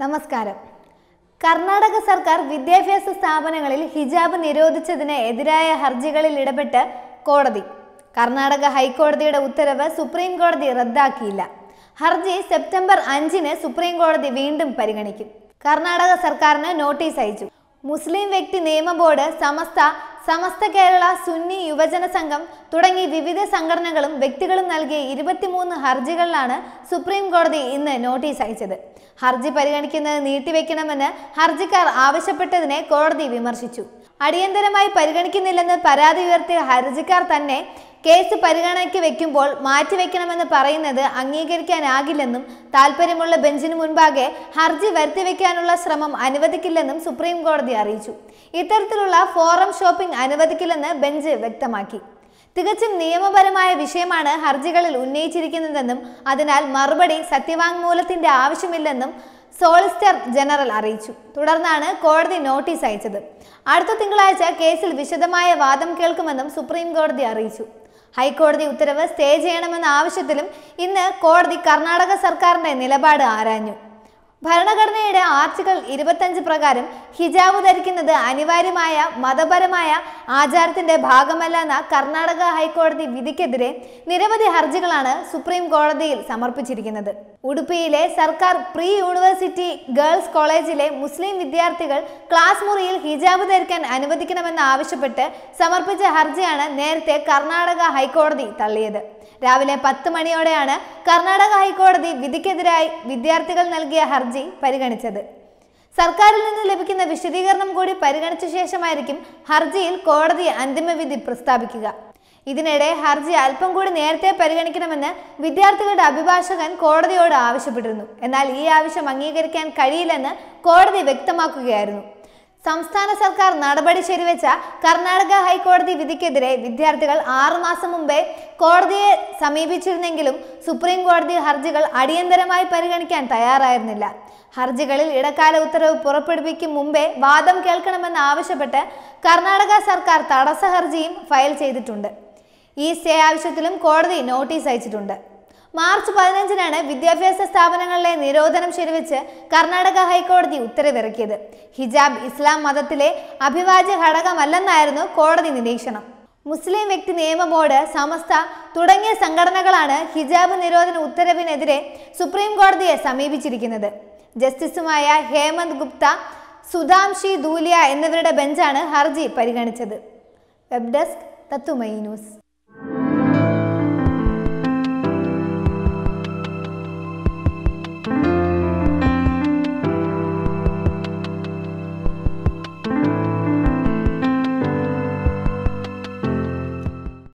നമസ്കാരം കർണാടക സർക്കാർ വിദ്യാഭ്യാസ സ്ഥാപനങ്ങളിൽ ഹിജാബ് നിരോധിച്ചതിന് എതിരായ ഹർജികളിൽ ഇടപെട്ട് കോടതി കർണാടക ഹൈക്കോടതിയുടെ ഉത്തരവ് സുപ്രീം കോടതി റദ്ദാക്കിയില്ല ഹർജി സെപ്റ്റംബർ അഞ്ചിന് സുപ്രീം കോടതി വീണ്ടും പരിഗണിക്കും കർണാടക സർക്കാരിന് നോട്ടീസ് അയച്ചു മുസ്ലിം വ്യക്തി നിയമ ബോർഡ് സമസ്ത സമസ്ത കേരള സുന്നി യുവജന സംഘം തുടങ്ങി വിവിധ സംഘടനകളും വ്യക്തികളും നൽകിയ ഇരുപത്തിമൂന്ന് ഹർജികളിലാണ് സുപ്രീം കോടതി ഇന്ന് നോട്ടീസ് അയച്ചത് ഹർജി പരിഗണിക്കുന്നത് നീട്ടിവെക്കണമെന്ന് ഹർജിക്കാർ ആവശ്യപ്പെട്ടതിനെ കോടതി വിമർശിച്ചു അടിയന്തരമായി പരിഗണിക്കുന്നില്ലെന്ന് പരാതി ഉയർത്തിയ ഹർജിക്കാർ തന്നെ കേസ് പരിഗണനയ്ക്ക് വെക്കുമ്പോൾ മാറ്റിവെക്കണമെന്ന് പറയുന്നത് അംഗീകരിക്കാനാകില്ലെന്നും താൽപ്പര്യമുള്ള ബെഞ്ചിന് മുൻപാകെ ഹർജി വരുത്തിവെക്കാനുള്ള ശ്രമം അനുവദിക്കില്ലെന്നും സുപ്രീം കോടതി അറിയിച്ചു ഇത്തരത്തിലുള്ള ഫോറം ഷോപ്പിംഗ് അനുവദിക്കില്ലെന്ന് ബെഞ്ച് വ്യക്തമാക്കി തികച്ചും നിയമപരമായ വിഷയമാണ് ഹർജികളിൽ ഉന്നയിച്ചിരിക്കുന്നതെന്നും അതിനാൽ മറുപടി സത്യവാങ്മൂലത്തിന്റെ ആവശ്യമില്ലെന്നും സോളിസിറ്റർ ജനറൽ അറിയിച്ചു തുടർന്നാണ് കോടതി നോട്ടീസ് അയച്ചത് അടുത്ത തിങ്കളാഴ്ച കേസിൽ വിശദമായ വാദം കേൾക്കുമെന്നും സുപ്രീം കോടതി അറിയിച്ചു ഹൈക്കോടതി ഉത്തരവ് സ്റ്റേ ചെയ്യണമെന്ന ആവശ്യത്തിലും ഇന്ന് കോടതി കർണാടക സർക്കാരിന്റെ നിലപാട് ആരാഞ്ഞു ഭരണഘടനയുടെ ആർട്ടിക്കിൾ ഇരുപത്തഞ്ച് പ്രകാരം ഹിജാബ് ധരിക്കുന്നത് അനിവാര്യമായ മതപരമായ ആചാരത്തിന്റെ ഭാഗമല്ലെന്ന കർണാടക ഹൈക്കോടതി വിധിക്കെതിരെ നിരവധി ഹർജികളാണ് സുപ്രീം കോടതിയിൽ സമർപ്പിച്ചിരിക്കുന്നത് ഉടുപ്പിയിലെ സർക്കാർ പ്രീ യൂണിവേഴ്സിറ്റി ഗേൾസ് കോളേജിലെ മുസ്ലിം വിദ്യാർത്ഥികൾ ക്ലാസ് മുറിയിൽ ഹിജാബ് ധരിക്കാൻ അനുവദിക്കണമെന്ന് ആവശ്യപ്പെട്ട് സമർപ്പിച്ച ഹർജിയാണ് നേരത്തെ കർണാടക ഹൈക്കോടതി തള്ളിയത് രാവിലെ പത്ത് മണിയോടെയാണ് കർണാടക ഹൈക്കോടതി വിധിക്കെതിരായി വിദ്യാർത്ഥികൾ നൽകിയ ഹർജി പരിഗണിച്ചത് സർക്കാരിൽ നിന്ന് ലഭിക്കുന്ന വിശദീകരണം കൂടി പരിഗണിച്ച ശേഷമായിരിക്കും ഹർജിയിൽ കോടതി അന്തിമവിധി പ്രസ്താവിക്കുക ഇതിനിടെ ഹർജി അല്പം കൂടി നേരത്തെ പരിഗണിക്കണമെന്ന് വിദ്യാർത്ഥികളുടെ അഭിഭാഷകൻ കോടതിയോട് ആവശ്യപ്പെട്ടിരുന്നു എന്നാൽ ഈ ആവശ്യം അംഗീകരിക്കാൻ കഴിയില്ലെന്ന് കോടതി വ്യക്തമാക്കുകയായിരുന്നു സംസ്ഥാന സർക്കാർ നടപടി ശരിവെച്ച കർണാടക ഹൈക്കോടതി വിധിക്കെതിരെ വിദ്യാർത്ഥികൾ ആറുമാസം മുമ്പേ കോടതിയെ സമീപിച്ചിരുന്നെങ്കിലും സുപ്രീം കോടതി ഹർജികൾ അടിയന്തരമായി പരിഗണിക്കാൻ തയ്യാറായിരുന്നില്ല ഹർജികളിൽ ഇടക്കാല ഉത്തരവ് പുറപ്പെടുവിക്കും മുമ്പേ വാദം കേൾക്കണമെന്ന് ആവശ്യപ്പെട്ട് കർണാടക സർക്കാർ തടസ്സ ഹർജിയും ഫയൽ ചെയ്തിട്ടുണ്ട് ഈ സ്റ്റേ ആവശ്യത്തിലും കോടതി നോട്ടീസ് അയച്ചിട്ടുണ്ട് മാർച്ച് പതിനഞ്ചിനാണ് വിദ്യാഭ്യാസ സ്ഥാപനങ്ങളിലെ നിരോധനം ശരിവെച്ച് കർണാടക ഹൈക്കോടതി ഉത്തരവിറക്കിയത് ഹിജാബ് ഇസ്ലാം മതത്തിലെ അഭിവാജ്യ ഘടകമല്ലെന്നായിരുന്നു കോടതി നിരീക്ഷണം മുസ്ലിം വ്യക്തി നിയമ ബോർഡ് സമസ്ത തുടങ്ങിയ സംഘടനകളാണ് ഹിജാബ് നിരോധന ഉത്തരവിനെതിരെ സുപ്രീം കോടതിയെ സമീപിച്ചിരിക്കുന്നത് ജസ്റ്റിസുമായ ഹേമന്ത് ഗുപ്ത സുധാംശി ധൂലിയ എന്നിവരുടെ ബെഞ്ചാണ് ഹർജി പരിഗണിച്ചത് വെബ് ഡെസ്ക് തത്തുമൈ ന്യൂസ്